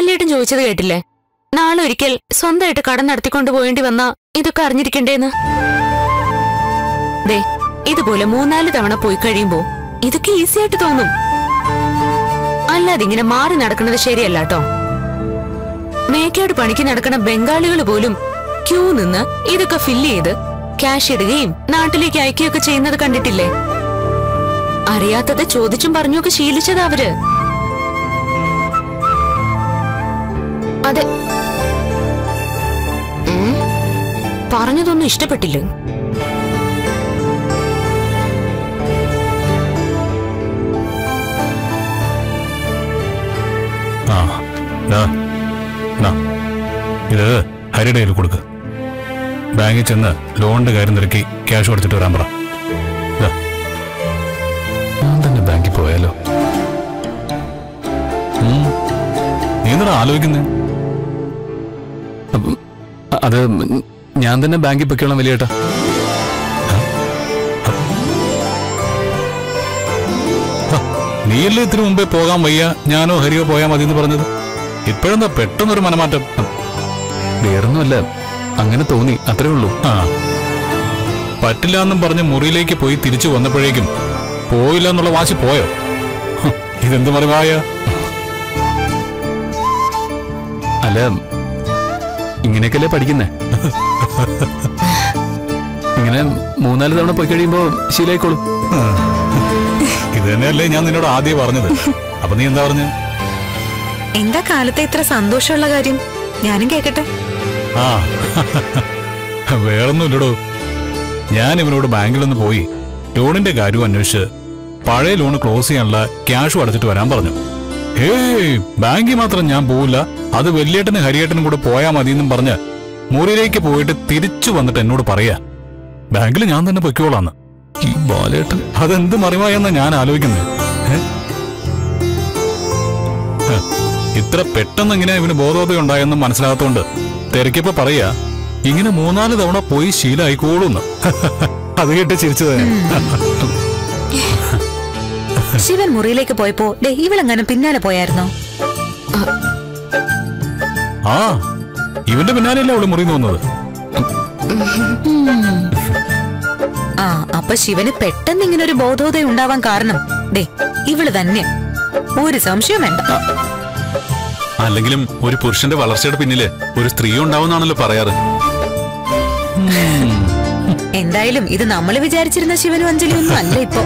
വല്യേട്ടൻ ചോദിച്ചത് കേട്ടില്ലേ നാളെ ഒരിക്കൽ സ്വന്തമായിട്ട് കടം നടത്തിക്കൊണ്ട് പോയേണ്ടി വന്ന ഇതൊക്കെ അറിഞ്ഞിരിക്കണ്ടേന്ന് ദേ ഇതുപോലെ മൂന്നാല് തവണ പോയി കഴിയുമ്പോ ഇതൊക്കെ ഈസി ആയിട്ട് തോന്നും അല്ലാതെ ഇങ്ങനെ മാറി നടക്കുന്നത് ശരിയല്ല കേട്ടോ മേക്കേട് പണിക്ക് നടക്കുന്ന ബംഗാളികൾ പോലും ക്യൂ നിന്ന് ഇതൊക്കെ ഫില്ല് ചെയ്ത് ക്യാഷ് ഇടുകയും നാട്ടിലേക്ക് അയക്കുകയൊക്കെ ചെയ്യുന്നത് കണ്ടിട്ടില്ലേ അറിയാത്തത് ചോദിച്ചും പറഞ്ഞൊക്കെ ശീലിച്ചതാ അവര് അതെ ഉം. പറഞ്ഞതൊന്നും ഇഷ്ടപ്പെട്ടില്ല ആ ദാ, നാ, ഇത് ഹരിയുടെ കയ്യിൽ കൊടുക്ക് ബാങ്കിൽ ചെന്ന് ലോണിന്റെ കാര്യം തിരക്കി ക്യാഷ് കൊടുത്തിട്ട് വരാൻ പറ ദാ. ഞാൻ തന്നെ ബാങ്കിൽ പോയാലോ ഉം. നീ എന്താ ആലോചിക്കുന്നേ അത് ഞാൻ തന്നെ ബാങ്കിൽ പൊയ്ക്കോളാം വലിയേട്ടാ നീയല്ലേ ഇതിനു മുമ്പേ പോകാൻ വയ്യ ഞാനോ ഹരിയോ പോയാൽ മതി എന്ന് പറഞ്ഞത് ഇപ്പോഴെന്താ പെട്ടെന്നൊരു മനമാറ്റം വേറൊന്നുമല്ല അങ്ങനെ തോന്നി അത്രേ ഉള്ളൂ ആ പറ്റില്ല എന്നും പറഞ്ഞ് മുറിയിലേക്ക് പോയി തിരിച്ചു വന്നപ്പോഴേക്കും പോയില്ല എന്നുള്ള വാശി പോയോ ഹ്, ഇതെന്ത് മറിവായ അല്ല ഇങ്ങനെയൊക്കെയല്ലേ പഠിക്കുന്നേ ഇങ്ങനെ മൂന്നാല് തവണ പോയി കഴിയുമ്പോ ശീലായിക്കോളും ഇത് തന്നെയല്ലേ ഞാൻ നിന്നോട് ആദ്യം പറഞ്ഞത് അപ്പൊ നീ എന്താ പറഞ്ഞു എന്താ കാലത്തെ ഇത്ര സന്തോഷമുള്ള കാര്യം ഞാനും കേക്കട്ടെ ആ വേറൊന്നുമില്ലടോ ഞാൻ ഇവനോട് ബാങ്കിൽ നിന്ന് പോയി ലോണിന്റെ കാര്യവും അന്വേഷിച്ച് പഴയ ലോൺ ക്ലോസ് ചെയ്യാനുള്ള ക്യാഷും അടച്ചിട്ട് വരാൻ പറഞ്ഞു ഏയ് ബാങ്കിൽ മാത്രം ഞാൻ പോവില്ല അത് വലിയേട്ടനും ഹരിയേട്ടനും കൂടെ പോയാ മതിയെന്നും പറഞ്ഞ് മുറിയിലേക്ക് പോയിട്ട് തിരിച്ചു വന്നിട്ട് എന്നോട് പറയാ ബാങ്കിൽ ഞാൻ തന്നെ പൊയ്ക്കോളാന്ന് ഈ ബാലേട്ടൻ അതെന്ത് മറിവായെന്ന ഞാൻ ആലോചിക്കുന്നത് ഏ? ഹ, ഇത്ര പെട്ടെന്ന് ഇങ്ങനെ ഇവന് ബോധോദയം ഉണ്ടായെന്ന് മനസ്സിലാകാത്തോണ്ട് തിരക്കിയപ്പോ പറയാ ഇങ്ങനെ മൂന്നാല് തവണ പോയി ശീലായിക്കോളൂന്ന് അത് കേട്ട് ചിരിച്ചത് ശിവൻ മുറിയിലേക്ക് പോയപ്പോ ദേ ഇവളെങ്ങനെ പിന്നാലെ പോയായിരുന്നോ ആ ഇവന്റെ പിന്നാലെയല്ലേ അവള് മുറി തോന്നുന്നത് ആ അപ്പൊ ശിവന് പെട്ടെന്ന് ഇങ്ങനെ ഒരു ബോധോദയം ഉണ്ടാവാൻ കാരണം ദേ ഇവള് തന്നെ ഒരു സംശയം വേണ്ട അല്ലെങ്കിലും ഒരു പുരുഷന്റെ വളർച്ചയുടെ പിന്നില് ഒരു സ്ത്രീ ഉണ്ടാവുന്നാണല്ലോ പറയാറ് എന്തായാലും ഇത് നമ്മൾ വിചാരിച്ചിരുന്ന ശിവനും അഞ്ജലിയും ഒന്നും അല്ല ഇപ്പൊ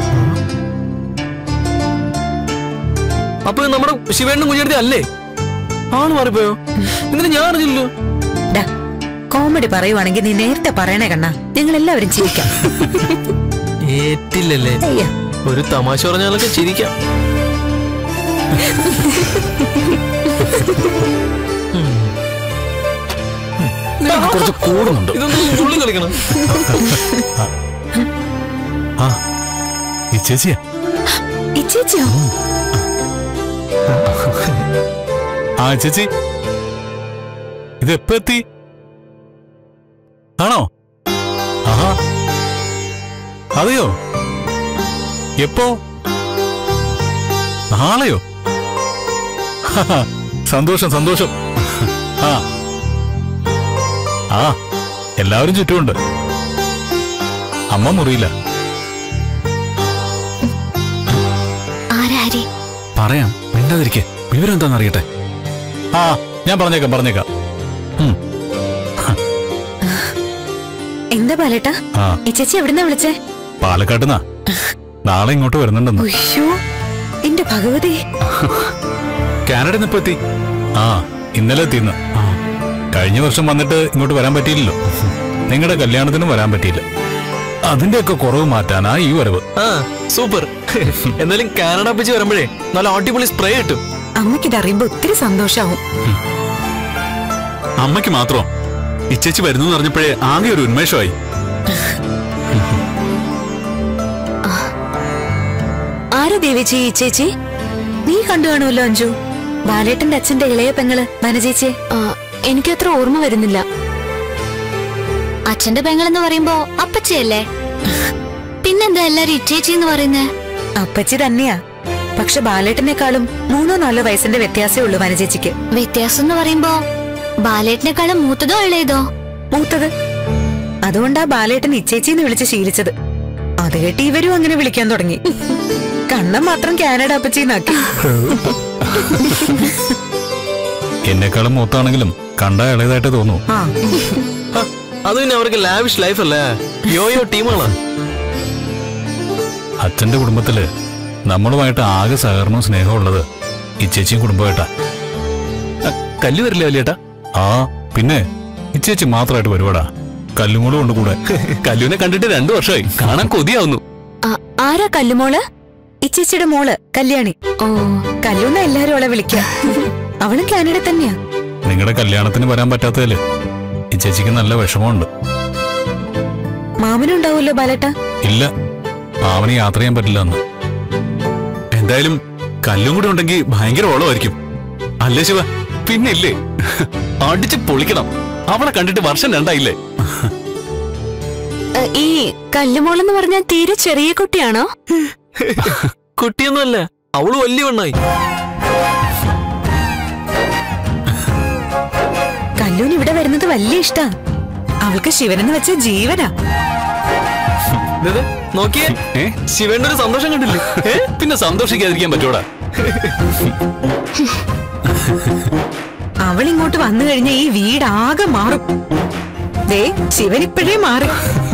അപ്പൊ ഇത് നമ്മുടെ ശിവേണ്ണും കുഞ്ഞെടുത്തി അല്ലേ ആള് മാറിപ്പോയോ എന്നിട്ട് ഞാൻ അറിഞ്ഞില്ലല്ലോ ഡാ കോമഡി പറയുവാണെങ്കിൽ നീ നേരത്തെ പറയണേ കണ്ണാ ഞങ്ങൾ എല്ലാവരും ചിരിക്കാം ഏറ്റില്ലല്ലേ അയ്യോ ഒരു തമാശ പറഞ്ഞാലൊക്കെ ചിരിക്കാം നിനക്ക് കുറച്ച് കൂടുന്നുണ്ട് ഇതൊന്നും ഉള്ളിൽ കളിക്കണം ആ ഈ ചേച്ചിയാ ഇച്ചേച്ചിയോ ആ ചേച്ചി ഇത് എപ്പോ എത്തി ആണോ ആഹാ അതെയോ എപ്പോ നാളെയോ ഹഹ, സന്തോഷം സന്തോഷം ആ ആ എല്ലാവരും ചുറ്റുമുണ്ട് അമ്മ മുറിയില്ല ആരാരി പറയാം മിണ്ടാതിരിക്കെ വിവരം എന്താണെന്ന് അറിയട്ടെ ആ ഞാൻ പറഞ്ഞേക്കാം പറഞ്ഞേക്കാം ഉം, എന്താ പാലേട്ടാ ആ ഇച്ചേച്ചി എവിടുന്നാ വിളിച്ചേ പാലക്കാട്ടുന്നാ നാളെ ഇങ്ങോട്ട് വരുന്നുണ്ടെന്ന് ഉയ്യോ എന്റെ ഭഗവതി കാനഡ എപ്പോ എത്തി ആ ഇന്നലെ എത്തിന്ന് കഴിഞ്ഞ വർഷം വന്നിട്ട് ഇങ്ങോട്ട് വരാൻ പറ്റിയില്ലല്ലോ നിങ്ങളുടെ കല്യാണത്തിനും വരാൻ പറ്റിയില്ല അതിന്റെയൊക്കെ കുറവ് മാറ്റാനാ ഈ വരവ് ആ സൂപ്പർ എന്നാലും കാനഡ പിച്ച് വരുമ്പോഴേ നല്ല അടിപൊളി സ്പ്രേ കിട്ടും അമ്മയ്ക്കിത് അറിയുമ്പോ ഒത്തിരി സന്തോഷാവും അമ്മയ്ക്ക് മാത്രോ ഇച്ചേച്ചി വരുന്നു പറഞ്ഞപ്പോഴേ ആകെ ഒരു ഉന്മേഷമായി ആരാ ദേവിച്ചി ഈ ചേച്ചി നീ കണ്ടു കാണുമല്ലോ അഞ്ജു ബാലേട്ടന്റെ അച്ഛന്റെ ഇളയ പെങ്ങള് വനചേച്ചിയെ ആ, എനിക്കത്ര ഓർമ്മ വരുന്നില്ല അച്ഛന്റെ പെങ്ങളെന്ന് പറയുമ്പോ അപ്പച്ചയല്ലേ പിന്നെന്താ എല്ലാരും ഇച്ചേച്ചി എന്ന് പറയുന്നേ അപ്പച്ചി തന്നെയാ പക്ഷെ ബാലേട്ടനേക്കാളും മൂന്നോ നാലോ വയസ്സിന്റെ വ്യത്യാസമേ ഉള്ളൂ വനചേച്ചിക്ക് വ്യത്യാസം എന്ന് പറയുമ്പോ ബാലേട്ടിനെക്കാളും മൂത്തതോ ഇളയതോ മൂത്തത് അതുകൊണ്ടാ ബാലേട്ടൻ ഇച്ചേച്ചിന്ന് വിളിച്ച് ശീലിച്ചത് അത് കേട്ട് ഇവരും അങ്ങനെ വിളിക്കാൻ തുടങ്ങി കണ്ണം മാത്രം കാനഡ അപ്പച്ചീന്നാക്കി എന്നെക്കാളും മൂത്താണെങ്കിലും കണ്ട ഇളയതായിട്ട് തോന്നൂ ആ ഹ, അത് പിന്നെ അവർക്ക് ലാവിഷ് ലൈഫ് അല്ലേ യോയോ ടീമാണ് അച്ഛന്റെ കുടുംബത്തില് നമ്മളുമായിട്ട് ആകെ സഹകരണവും സ്നേഹവും ഉള്ളത് ഇച്ചേച്ചിയും കുടുംബമായിട്ടാ കല്ല് വരില്ല വലിയേട്ടാ ആ പിന്നെ ഇച്ചേച്ചി മാത്രമായിട്ട് വരുവാടാ കല്ലുമൂളും ഉണ്ട് കൂടെ കല്ലുവിനെ കണ്ടിട്ട് രണ്ടു വർഷമായി കാണാൻ കൊതിയാവുന്നു ആ- ആരാ കല്ലുമോള് ഇച്ചേച്ചിയുടെ മോള് കല്യാണി ഓ കല്ലൂന്ന എല്ലാരും അവളെ വിളിക്ക അവളും കാനഡ തന്നെയാ നിങ്ങളുടെ കല്യാണത്തിന് വരാൻ പറ്റാത്തതില് ഇച്ചേച്ചിക്ക് നല്ല വിഷമമുണ്ട് മാമനും ഉണ്ടാവുമല്ലോ ബാലേട്ട ഇല്ല അവന് യാത്ര ചെയ്യാൻ പറ്റില്ല എന്ന് എന്തായാലും കല്ലും കൂടി ഉണ്ടെങ്കിൽ ഭയങ്കര ഓളമായിരിക്കും അല്ലേ ശിവ പിന്നെ ഇല്ലേ അടിച്ച് പൊളിക്കണം അവളെ കണ്ടിട്ട് വർഷം രണ്ടായില്ലേ ഏ, ഈ കല്ലുമോളെന്ന് പറഞ്ഞാൽ തീരെ ചെറിയ കുട്ടിയാണോ കുട്ടിയൊന്നുമല്ല അവള് വലിയ പെണ്ണായി കല്ലൂന് ഇവിടെ വരുന്നത് വലിയ ഇഷ്ടാ അവൾക്ക് ശിവനെന്ന് വെച്ച ജീവനാ ദേ, ദേ, നോക്കിയേ ഏ ശിവേണ്ട ഒരു സന്തോഷം കണ്ടില്ലേ ഏ? പിന്നെ സന്തോഷിക്കാതിരിക്കാൻ പറ്റൂടാ അവൾ ഇങ്ങോട്ട് വന്നു കഴിഞ്ഞ ഈ വീടാകെ മാറും ദേ ശിവൻ ഇപ്പോഴേ മാറി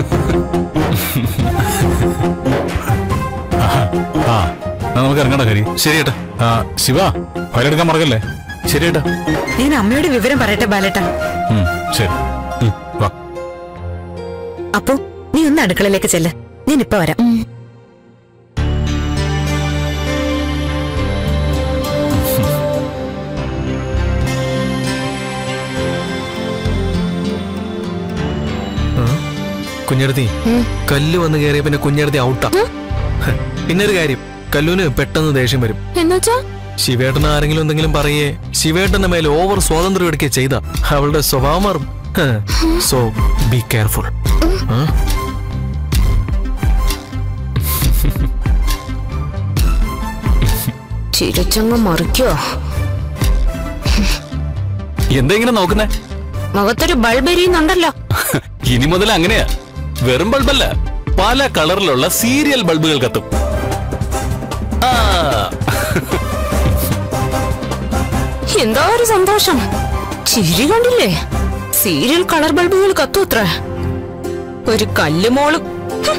ആ എന്നാ നമുക്ക് ഇറങ്ങണ്ട ഹരി ശരിയേട്ടാ ആ ശിവ ഫയലെടുക്കാൻ മറക്കല്ലേ ശരിയേട്ടാ ഞാൻ അമ്മയോട് വിവരം പറയട്ടെ ബാലേട്ട ഉം, ശരി ഉം, വാ അപ്പൊ നീ ഒന്ന് അടുക്കളയിലേക്ക് ചെല്ല് ഞാൻ ഇപ്പൊ വരാം കുഞ്ഞെടുത്തി കല്ല് വന്ന് കയറിയ പിന്നെ കുഞ്ഞെടുത്തി ഔട്ടാ പിന്നെ ഒരു കാര്യം കല്ലുവിന് പെട്ടെന്ന് ദേഷ്യം വരും എന്നുവെച്ചാ ശിവേട്ടന് ആരെങ്കിലും എന്തെങ്കിലും പറയേ ശിവേട്ടന്റെ മേലെ ഓവർ സ്വാതന്ത്ര്യം എടുക്കുക ചെയ്ത അവളുടെ സ്വഭാവം മാറും സോ ബി കെയർഫുൾ ചിരിച്ചങ്ങ് മറിക്കോ എന്താ ഇങ്ങനെ നോക്കുന്നേ മുഖത്തൊരു ബൾബ് എരിയുന്നുണ്ടല്ലോ ഇനി മുതൽ അങ്ങനെയാ വെറും ബൾബല്ല പല കളറിലുള്ള സീരിയൽ ബൾബുകൾ കത്തും ആ എന്താ ഒരു സന്തോഷം ചിരി കണ്ടില്ലേ സീരിയൽ കളർ ബൾബുകൾ കത്തൂത്ര ഒരു കല്ലുമോളും ഹ്.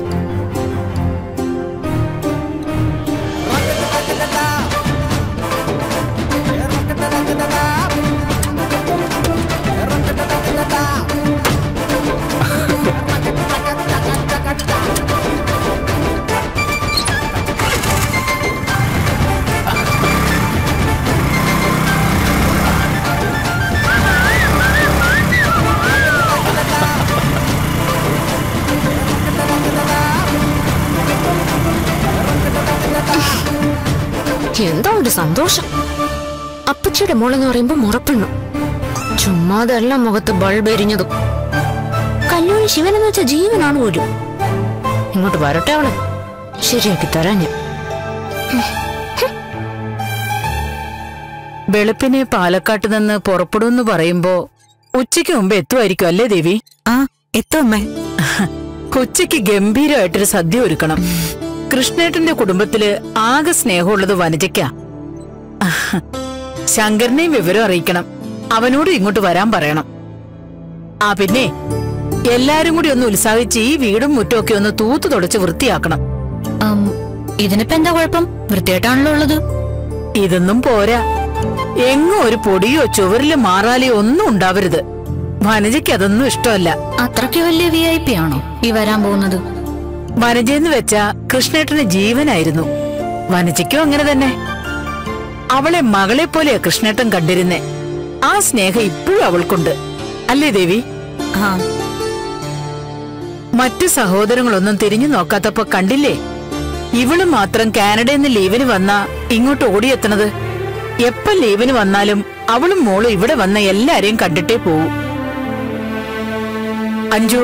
എന്താ ഒരു സന്തോഷം അപ്പച്ചിയുടെ മോളെന്ന് പറയുമ്പോ മുറപ്പെണ്ണു ചുമ്മാതെല്ലാം മുഖത്ത് ബൾബ് എരിഞ്ഞതും കല്ലൂരി ശിവനെന്ന് വെച്ച ജീവനാണ് പോലും ഇങ്ങോട്ട് വരട്ടെ അവളെ ശരിയാക്കി തരാൻ ഞാൻ വെളുപ്പിനെ പാലക്കാട്ട് നിന്ന് പുറപ്പെടുമെന്ന് പറയുമ്പോ ഉച്ചയ്ക്ക് മുമ്പ് എത്തുമായിരിക്കും അല്ലേ ദേവി ആ എത്തോ അമ്മേ ഉച്ചയ്ക്ക് ഗംഭീരമായിട്ടൊരു സദ്യ ഒരുക്കണം കൃഷ്ണേട്ടന്റെ കുടുംബത്തില് ആകെ സ്നേഹമുള്ളത് വനജയ്ക്കാ ശങ്കരനെയും വിവരം അറിയിക്കണം അവനോട് ഇങ്ങോട്ട് വരാൻ പറയണം ആ പിന്നെ എല്ലാരും കൂടി ഒന്ന് ഉത്സാഹിച്ച് ഈ വീടും മുറ്റും ഒക്കെ ഒന്ന് തൂത്തു തുടച്ച് വൃത്തിയാക്കണം ഇതിനിപ്പോ എന്താ കുഴപ്പം വൃത്തിയായിട്ടാണല്ലോ ഉള്ളത് ഇതൊന്നും പോരാ എങ്ങും ഒരു പൊടിയോ ചുവരില് മാറാലിയോ ഒന്നും ഉണ്ടാവരുത് വനജയ്ക്ക് അതൊന്നും ഇഷ്ടമല്ല അത്രയ്ക്ക് വലിയ വി ഐ പി ആണോ ഈ വരാൻ പോകുന്നത് വനജയെന്ന് വെച്ച കൃഷ്ണേട്ടന് ജീവനായിരുന്നു വനജയ്ക്കും അങ്ങനെ തന്നെ അവളെ മകളെ പോലെയാ കൃഷ്ണേട്ടൻ കണ്ടിരുന്നേ ആ സ്നേഹം ഇപ്പോഴും അവൾക്കുണ്ട് അല്ലേ ദേവി ആ മറ്റു സഹോദരങ്ങളൊന്നും തിരിഞ്ഞു നോക്കാത്തപ്പോ കണ്ടില്ലേ ഇവള് മാത്രം കാനഡയിൽ നിന്ന് ലീവിന് വന്നാ ഇങ്ങോട്ട് ഓടിയെത്തണത് എപ്പ ലീവിന് വന്നാലും അവളും മോളും ഇവിടെ വന്ന എല്ലാരെയും കണ്ടിട്ടേ പോവൂ അഞ്ജു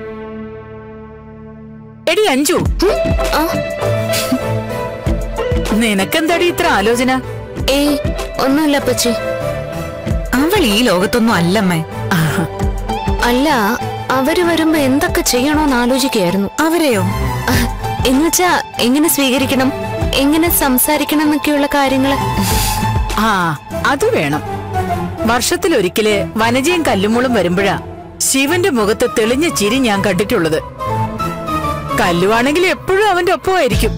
എടി അഞ്ജു നിനക്കെന്താടി ഇത്ര ആലോചന ഏയ് ഒന്നുമില്ല അപ്പച്ചി അവൾ ഈ ലോകത്തൊന്നും അല്ലമ്മേ അല്ല അവര് വരുമ്പോ എന്തൊക്കെ ചെയ്യണോന്ന് ആലോചിക്കായിരുന്നു അവരെയോ എന്നുവെച്ചാ എങ്ങനെ സ്വീകരിക്കണം എങ്ങനെ സംസാരിക്കണം എന്നൊക്കെയുള്ള കാര്യങ്ങള് ആ അത് വേണം വർഷത്തിലൊരിക്കല് വനജയും കല്ലുമുളും വരുമ്പോഴാ ശിവന്റെ മുഖത്ത് തെളിഞ്ഞ ചിരി ഞാൻ കണ്ടിട്ടുള്ളത് കല്ലുവാണെങ്കിൽ എപ്പോഴും അവന്റെ ഒപ്പമായിരിക്കും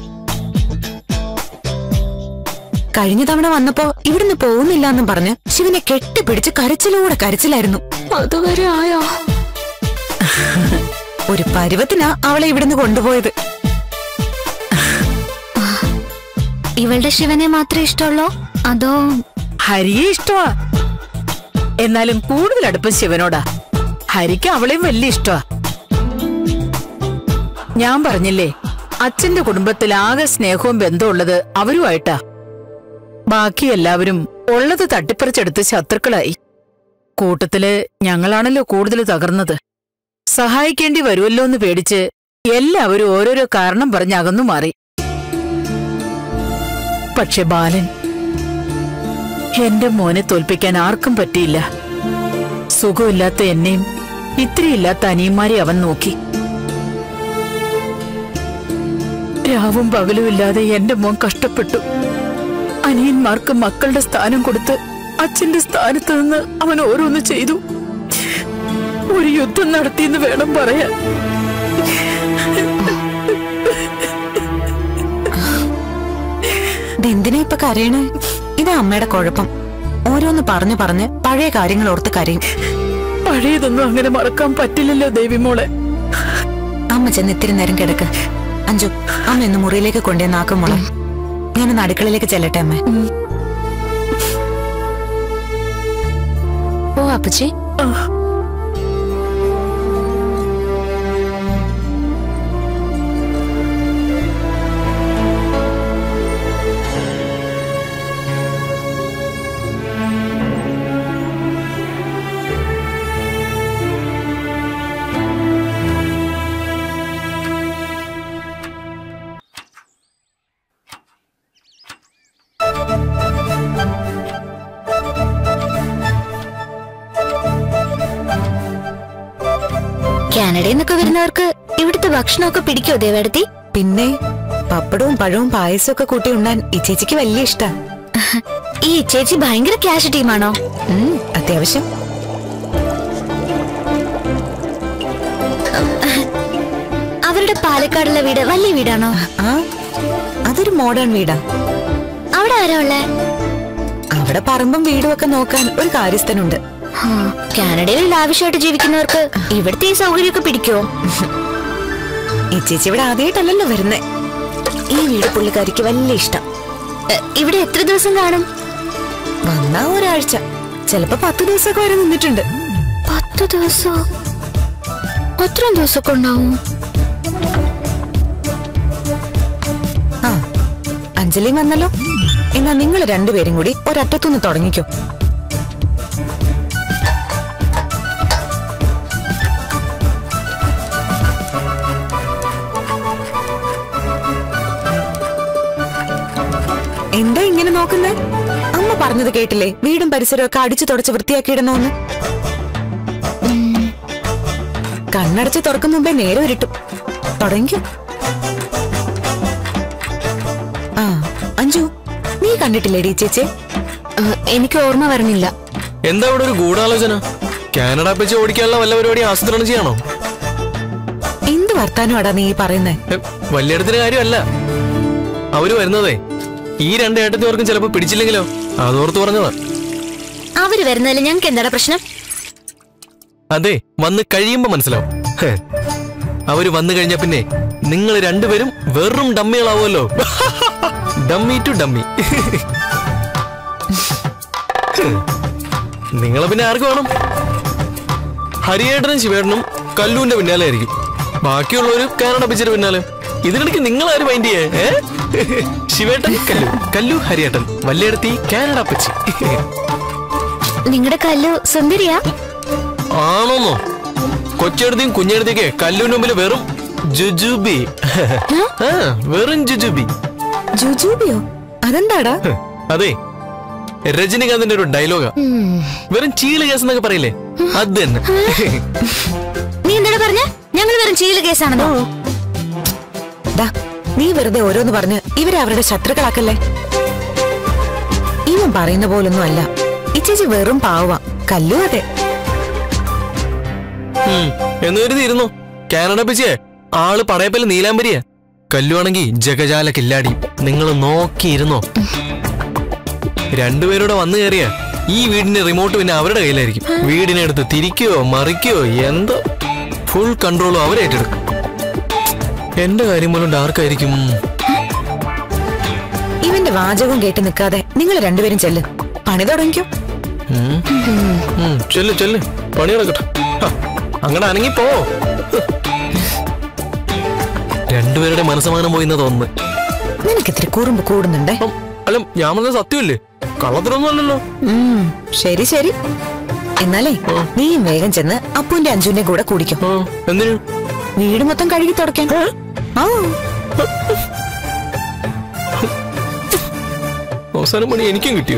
കഴിഞ്ഞ തവണ വന്നപ്പോ ഇവിടുന്ന് പോകുന്നില്ല എന്നും പറഞ്ഞ് ശിവനെ കെട്ടിപ്പിടിച്ച് കരച്ചിലൂടെ കരച്ചിലായിരുന്നു അതുവരെ ആയോ ഒരു പരുവത്തിനാ അവളെ ഇവിടുന്ന് കൊണ്ടുപോയത് ഇവളുടെ ശിവനെ മാത്രമേ ഇഷ്ടമുള്ളൂ അതോ ഹരിയെ ഇഷ്ടമാ എന്നാലും കൂടുതൽ അടുപ്പം ശിവനോടാ ഹരിക്ക് അവളെയും വലിയ ഇഷ്ടമാ ഞാൻ പറഞ്ഞില്ലേ അച്ഛന്റെ കുടുംബത്തിൽ ആകെ സ്നേഹവും ബന്ധമുള്ളത് അവരുമായിട്ടാ ബാക്കി എല്ലാവരും ഉള്ളത് തട്ടിപ്പറിച്ചെടുത്ത് ശത്രുക്കളായി കൂട്ടത്തില് ഞങ്ങളാണല്ലോ കൂടുതൽ തകർന്നത് സഹായിക്കേണ്ടി വരുമല്ലോ എന്ന് പേടിച്ച് എല്ലാവരും ഓരോരോ കാരണം പറഞ്ഞ് അകന്നു മാറി പക്ഷെ ബാലൻ എന്റെ മോനെ തോൽപ്പിക്കാൻ ആർക്കും പറ്റിയില്ല സുഖമില്ലാത്ത എന്നെയും ഇത്രയില്ലാത്ത അനിയന്മാരെ അവൻ നോക്കി രാവും പകലും ഇല്ലാതെ എന്റെ മോൻ കഷ്ടപ്പെട്ടു അനിയന്മാർക്ക് മക്കളുടെ സ്ഥാനം കൊടുത്ത് അച്ഛന്റെ സ്ഥാനത്ത് നിന്ന് അവൻ ഓരോന്ന് ചെയ്തു ഒരു യുദ്ധം നടത്തിയെന്ന് വേണം പറയാൻ ഇതെന്തിനാ ഇപ്പൊ കരയണേ ഇതാ അമ്മയുടെ കുഴപ്പം ഓരോന്ന് പറഞ്ഞു പറഞ്ഞ് പഴയ കാര്യങ്ങൾ ഓർത്ത് കരയും പഴയതൊന്നും അങ്ങനെ മറക്കാൻ പറ്റില്ലല്ലോ ദേവിമോളെ അമ്മ ചെന്ന് ഇത്തിരി നേരം കിടക്ക് അഞ്ചു അമ്മ ഇന്ന് മുറിയിലേക്ക് കൊണ്ടേ നാക്കും മോളെ ഞാനൊന്ന് അടുക്കളയിലേക്ക് ചെല്ലട്ടെ അമ്മ ഓ അപ്പച്ചി കാനഡയിൽ നിന്നൊക്കെ വരുന്നവർക്ക് ഇവിടുത്തെ ഭക്ഷണമൊക്കെ പിടിക്കോ ദേവേടത്തി പിന്നെ പപ്പടവും പഴവും പായസവും ഒക്കെ കൂട്ടി ഉണ്ണാൻ ഈ ചേച്ചിക്ക് വലിയ ഇഷ്ടാ ഈ ചേച്ചി ഭയങ്കര ക്യാഷ് ടീമാണോ ഉം, അത്യാവശ്യം അവരുടെ പാലക്കാടുള്ള വീട് വലിയ വീടാണോ ആ അതൊരു മോഡേൺ വീടാ അവിടെ ആരാ ഉള്ളേ അവിടെ പറമ്പും വീടും ഒക്കെ നോക്കാൻ ഒരു കാര്യസ്ഥനുണ്ട് ഹാ, കാനഡയിൽ ലാവിഷായിട്ട് ജീവിക്കുന്നവർക്ക് ഇവിടുത്തെ ഈ സൗകര്യമൊക്കെ പിടിക്കോ ഈ ചേച്ചി ഇവിടെ ആദ്യമായിട്ടല്ലല്ലോ വരുന്നേ ഈ വീട് പുള്ളിക്കാരിക്ക് വലിയ ഇഷ്ടം എ, ഇവിടെ എത്ര ദിവസം കാണും വന്നാ ഒരാഴ്ച ചിലപ്പോ പത്ത് ദിവസമൊക്കെ വരെ നിന്നിട്ടുണ്ട് പത്ത് ദിവസോ അത്രയും ദിവസമൊക്കെ ഉണ്ടാവും ആ അഞ്ജലിയും വന്നല്ലോ എന്നാ നിങ്ങൾ രണ്ടുപേരും കൂടി ഒരറ്റത്തുനിന്ന് തുടങ്ങിക്കോ എന്താ ഇങ്ങനെ നോക്കുന്നേ അമ്മ പറഞ്ഞത് കേട്ടില്ലേ വീടും പരിസരവും ഒക്കെ അടിച്ചു തുടച്ച് വൃത്തിയാക്കിയിടണോന്ന് കണ്ണടച്ച് തുറക്കും മുമ്പേ നേരെ ഉരുട്ടും തുടങ്ങിക്കോ ആ അഞ്ജു നീ കണ്ടിട്ടില്ലേടി ചേച്ചി ആ, എനിക്ക് ഓർമ്മ വരണില്ല എന്താ ഇവിടെ ഒരു ഗൂഢാലോചന കാനഡ വെച്ച് ഓടിക്കാനുള്ള വല്ല പരിപാടി ആസൂത്രണം ചെയ്യണോ എന്ത് വർത്താനമാടാ നീ ഈ പറയുന്നേ എ, വല്യേടത്തിന്റെ കാര്യമല്ല അവര് വരുന്നതേ ഈ രണ്ട് ഏട്ടത്തിവർക്കും ചിലപ്പോ പിടിച്ചില്ലെങ്കിലോ അതോർത്ത് പറഞ്ഞതാ അവര് വരുന്നതിൽ ഞങ്ങൾക്ക് എന്താടാ പ്രശ്നം അതെ വന്ന് കഴിയുമ്പോ മനസ്സിലാവും ഹെ. അവര് വന്നു കഴിഞ്ഞ പിന്നെ നിങ്ങൾ രണ്ടുപേരും വെറും ഡമ്മികളാവുമല്ലോ ഡമ്മി ടു ഡമ്മി നിങ്ങളെ പിന്നെ ആർക്ക് വേണം ഹരിയേട്ടനും ശിവേട്ടനും കല്ലുവിന്റെ പിന്നാലെ ആയിരിക്കും ബാക്കിയുള്ളവര് കാനഡ പിച്ചിട്ട് പിന്നാലെ ഇതിനിടയ്ക്ക് നിങ്ങൾ ആര് മൈൻഡ് ചെയ്യേ ഏ? ശിവേട്ടൻ കല്ലു കല്ലു ഹരിയേട്ടൻ വല്യേടത്തി കാനഡ പച്ചി നിങ്ങളുടെ കല്ലു സുന്ദരിയാ ആണോന്നോ കൊച്ചെടുത്തിയും കുഞ്ഞെടുത്തേക്ക് കല്ലുവിന്റെ മുമ്പിൽ വെറും ജുജുബി ആ, വെറും ജുജുബി ജുജൂബിയോ അതെന്താടാ ഹ്, അതെ രജനികാന്തിന്റെ ഒരു ഡയലോഗാ വെറും ചീള് കേസ് എന്നൊക്കെ പറയില്ലേ അത് തന്നെ നീ എന്താണ് പറഞ്ഞ ഞങ്ങൾ വെറും ചീല കേസാണെന്നോ ദാ നീ വെറുതെ ഓരോന്ന് പറഞ്ഞ് ഇവരെ അവരുടെ ശത്രുക്കളാക്കല്ലേ ഇവൻ പറയുന്ന പോലൊന്നും അല്ല ഇച്ചേച്ചി വെറും പാവ കല്ലു അതെ ഉം, എന്ന് കരുതിയിരുന്നു കാനഡ പിച്ചേ ആള് പടയപ്പല് നീലാംബരിയാ കല്ലുവാണെങ്കി ജഗജാല കില്ലാടി നിങ്ങൾ നോക്കിയിരുന്നോ രണ്ടുപേരൂടെ വന്നു കയറിയ ഈ വീടിന്റെ റിമോട്ട് പിന്നെ അവരുടെ കയ്യിലായിരിക്കും വീടിനടുത്ത് തിരിക്കോ മറിക്കോ എന്തോ ഫുൾ കൺട്രോളും അവരേറ്റെടുക്കും എന്റെ കാര്യം പോലും ഡാർക്കായിരിക്കും ഇവന്റെ വാചകവും കേട്ട് നിൽക്കാതെ നിങ്ങൾ രണ്ടുപേരും ചെല്ല് പണി തുടങ്ങിക്കോ ഉം. ഉം, ചെല്ല് ചെല്ല് പണി നടക്കട്ടെ ഹ, അങ്ങടെ അനങ്ങി പോ രണ്ടുപേരുടെ മനസ്സമാനം പോയിന്ന് തോന്നുന്നു നിനക്ക് ഇത്തിരി കുറുമ്പ് കൂടുന്നുണ്ടേ ഉം, അല്ല ഞാൻ പറഞ്ഞത് സത്യമല്ലേ കള്ളത്തിനൊന്നും അല്ലല്ലോ ഉം, ശരി ശരി എന്നാലേ നീയും വേഗം ചെന്ന് അപ്പുവിന്റെ അഞ്ജുവിന്റെ കൂടെ കൂടിക്കോ ആ, എന്തിനു വീട് മൊത്തം കഴുകി തുടയ്ക്കാൻ ആ അവസാനം പണി എനിക്കും കിട്ടിയോ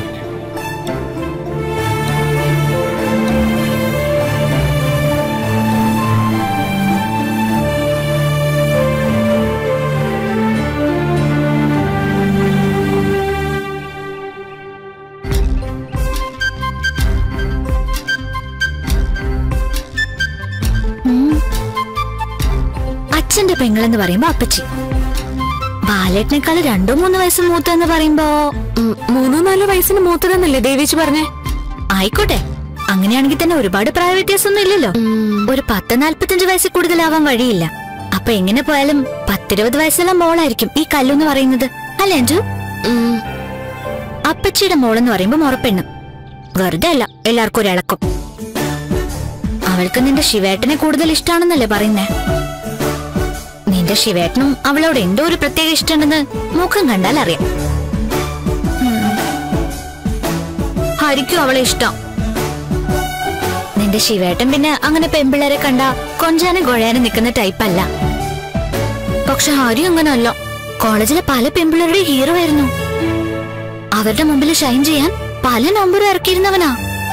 അച്ഛന്റെ പെങ്ങളെന്ന് പറയുമ്പോ അപ്പച്ചി ബാലേട്ടിനേക്കാൾ രണ്ടോ മൂന്നോ വയസ്സ് മൂത്തെന്ന് പറയുമ്പോ ഉം, മൂന്നോ നാലോ വയസ്സിന് മൂത്തതെന്നല്ലേ ദേവിച്ച് പറഞ്ഞേ ആയിക്കോട്ടെ അങ്ങനെയാണെങ്കിൽ തന്നെ ഒരുപാട് പ്രായ വ്യത്യാസമൊന്നും ഇല്ലല്ലോ ഒരു പത്ത് നാല്പത്തഞ്ച് വയസ്സിൽ കൂടുതലാവാൻ വഴിയില്ല അപ്പൊ എങ്ങനെ പോയാലും പത്തിരുപത് വയസ്സുള്ള മോളായിരിക്കും ഈ കല്ലെന്ന് പറയുന്നത് അല്ലേ അഞ്ജു ഉം, അപ്പച്ചിയുടെ മോളെന്ന് പറയുമ്പോ മുറപ്പെണ്ണ് വെറുതെ അല്ല എല്ലാവർക്കും ഒരു ഇളക്കം അവൾക്ക് നിന്റെ ശിവേട്ടനെ കൂടുതൽ ഇഷ്ടാണെന്നല്ലേ പറയുന്നേ നിന്റെ ശിവേട്ടനും അവളോട് എന്തോ ഒരു പ്രത്യേക ഇഷ്ടമുണ്ടെന്ന് മുഖം കണ്ടാൽ അറിയാം ഉം. ഹരിക്കും അവളെ ഇഷ്ടം നിന്റെ ശിവേട്ടൻ പിന്നെ അങ്ങനെ പെമ്പിള്ളേരെ കണ്ട കൊഞ്ചാനും കൊഴയാനും നിൽക്കുന്ന ടൈപ്പല്ല പക്ഷെ ഹരി അങ്ങനല്ല കോളേജിലെ പല പെമ്പിള്ളേരുടെ ഹീറോ ആയിരുന്നു അവരുടെ മുമ്പിൽ ഷൈൻ ചെയ്യാൻ പല നമ്പറും ഇറക്കിയിരുന്നവനാ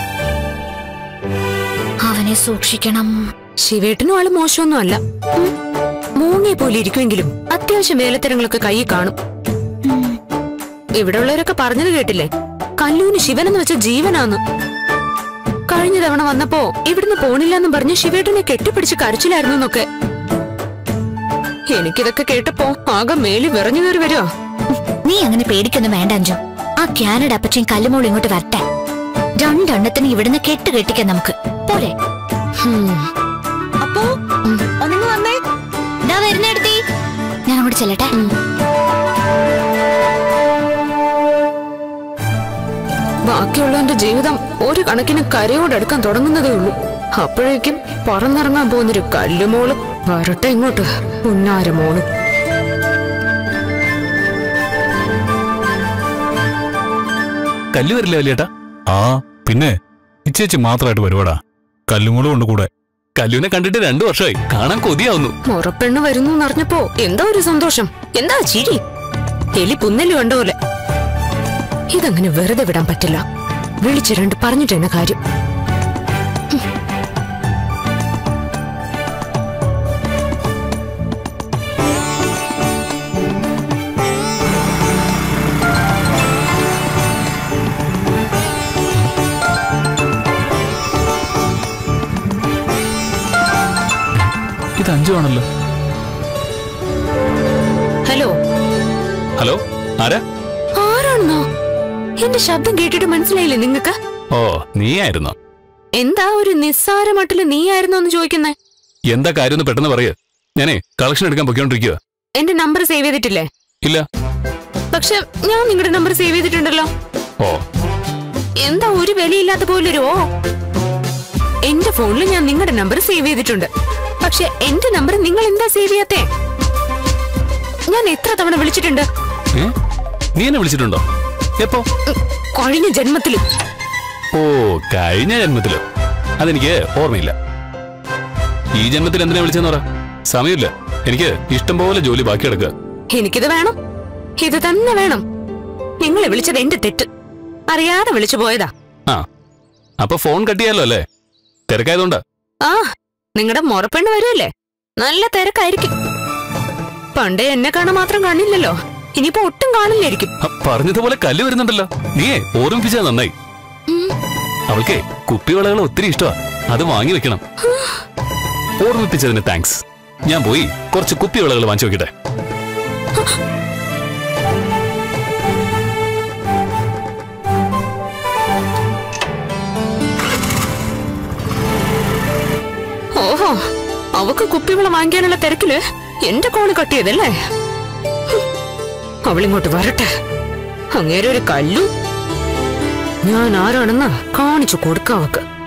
അവനെ സൂക്ഷിക്കണം ശിവേട്ടനും ആള് മോശമൊന്നും അല്ല മൂങ്ങിയെ പോലെ ഇരിക്കുമെങ്കിലും അത്യാവശ്യം വേലത്തരങ്ങളൊക്കെ കയ്യിൽ കാണും ഇവിടെ ഉള്ളവരൊക്കെ പറഞ്ഞത് കേട്ടില്ലേ കല്ലൂന് ശിവനെന്ന് വെച്ച ജീവനാന്ന് കഴിഞ്ഞ തവണ വന്നപ്പോ ഇവിടുന്ന് പോണില്ലെന്നും പറഞ്ഞ് ശിവേട്ടനെ കെട്ടിപ്പിടിച്ച് കരച്ചിലായിരുന്നു എന്നൊക്കെ എനിക്കിതൊക്കെ കേട്ടപ്പോ ആകെ മേലി വിറഞ്ഞു കയറി വരുവാ നീ അങ്ങനെ പേടിക്കൊന്നും വേണ്ട അഞ്ചു ആ കാനഡ അപ്പച്ചയും കല്ലുമോളും ഇങ്ങോട്ട് വരട്ടെ രണ്ടെണ്ണത്തിന് ഇവിടുന്ന് കെട്ട് കെട്ടിക്കാൻ നമുക്ക് പോരെ അപ്പോ ഒന്നിങ്ങ് വന്നേ ഇതാ വരുന്നെടുത്തി ഞാൻ അങ്ങോട്ട് ചെല്ലട്ടെ ബാക്കിയുള്ളവന്റെ ജീവിതം ഒരു കണക്കിന് കരയോടടുക്കാൻ തുടങ്ങുന്നതേ ഉള്ളൂ അപ്പോഴേക്കും പറന്നിറങ്ങാൻ പോകുന്നൊരു കല്ലുമോള് വരട്ടെ ഇങ്ങോട്ട് പുന്നാരമോള് കല്ലു വരില്ല വലിയേട്ടാ ആ പിന്നെ ഇച്ചേച്ചി മാത്രമായിട്ട് വരുവാടാ കല്ലുമൂളും ഉണ്ട് കൂടെ കല്ലുവിനെ കണ്ടിട്ട് രണ്ടു വർഷമായി കാണാൻ കൊതിയാവുന്നു മുറപ്പെണ്ണ് വരുന്നു എന്നറിഞ്ഞപ്പോ എന്താ ഒരു സന്തോഷം എന്താ ചിരി എലി പുന്നല് കണ്ട പോലെ ഇതങ്ങനെ വെറുതെ വിടാൻ പറ്റില്ല വിളിച്ച് രണ്ട് പറഞ്ഞിട്ട് തന്നെ കാര്യം ഇത് അഞ്ചു ആണല്ലോ ഹലോ ഹലോ ആരാ ആരാണെന്നോ എന്റെ ശബ്ദം കേട്ടിട്ട് മനസ്സിലായില്ലേ നിങ്ങക്ക് ഓ നീയായിരുന്നോ എന്താ ഒരു നിസ്സാര മട്ടില് നീയായിരുന്നോ എന്ന് ചോദിക്കുന്നേ എന്താ കാര്യം ഒന്ന് പെട്ടെന്ന് പറയ് ഞാനേ കളക്ഷൻ എടുക്കാൻ പൊയ്ക്കൊണ്ടിരിക്കുക എന്റെ നമ്പർ സേവ് ചെയ്തിട്ടില്ലേ ഇല്ല പക്ഷെ ഞാൻ നിങ്ങളുടെ നമ്പർ സേവ് ചെയ്തിട്ടുണ്ടല്ലോ ഓ എന്താ ഒരു വിലയില്ലാത്ത പോലൊരു ഓ എന്റെ ഫോണിൽ ഞാൻ നിങ്ങളുടെ നമ്പർ സേവ് ചെയ്തിട്ടുണ്ട് പക്ഷെ എന്റെ നമ്പർ നിങ്ങൾ എന്താ സേവ് ചെയ്യാത്തേ ഞാൻ എത്ര തവണ വിളിച്ചിട്ടുണ്ട് ഏ നീ എന്നെ വിളിച്ചിട്ടുണ്ടോ എപ്പോ ഉം, കഴിഞ്ഞ ജന്മത്തില് ഓ കഴിഞ്ഞ ജന്മത്തില് അതെനിക്ക് ഓർമ്മയില്ല ഈ ജന്മത്തിൽ എന്തിനാ വിളിച്ചെന്ന് പറ സമയമില്ല എനിക്ക് ഇഷ്ടം പോലെ ജോലി ബാക്കി എടുക്കുക എനിക്കിത് വേണം ഇത് തന്നെ വേണം നിങ്ങളെ വിളിച്ചത് എന്റെ തെറ്റ് അറിയാതെ വിളിച്ചു പോയതാ ആ അപ്പൊ ഫോൺ കട്ട് ചെയ്യാലോ അല്ലേ തിരക്കായതുകൊണ്ടാ ആ നിങ്ങളുടെ മുറപ്പെണ്ണ് വരുമല്ലേ നല്ല തിരക്കായിരിക്കും പണ്ടേ എന്നെ കാണാൻ മാത്രം കാണില്ലല്ലോ ഇനിയിപ്പോ ഒട്ടും കാണില്ലായിരിക്കും ഹ, പറഞ്ഞതുപോലെ കല്ല് വരുന്നുണ്ടല്ലോ നീയേ ഓർമ്മിപ്പിച്ചാ നന്നായി അവൾക്കേ കുപ്പിവളകൾ ഒത്തിരി ഇഷ്ടമാ അത് വാങ്ങി വെക്കണം ഓർമ്മിപ്പിച്ചതിന് താങ്ക്സ് ഞാൻ പോയി കുറച്ച് കുപ്പിവളകൾ വാങ്ങിച്ചു വെക്കട്ടെ ഓഹോ അവക്ക് കുപ്പിവെള്ളം വാങ്ങിക്കാനുള്ള തിരക്കില് എന്റെ കോണ് കട്ടിയതല്ലേ ഹും, അവളിങ്ങോട്ട് വരട്ടെ അങ്ങേരെ ഒരു കല്ലും ഞാൻ ആരാണെന്ന് കാണിച്ചു കൊടുക്കാം അവക്ക്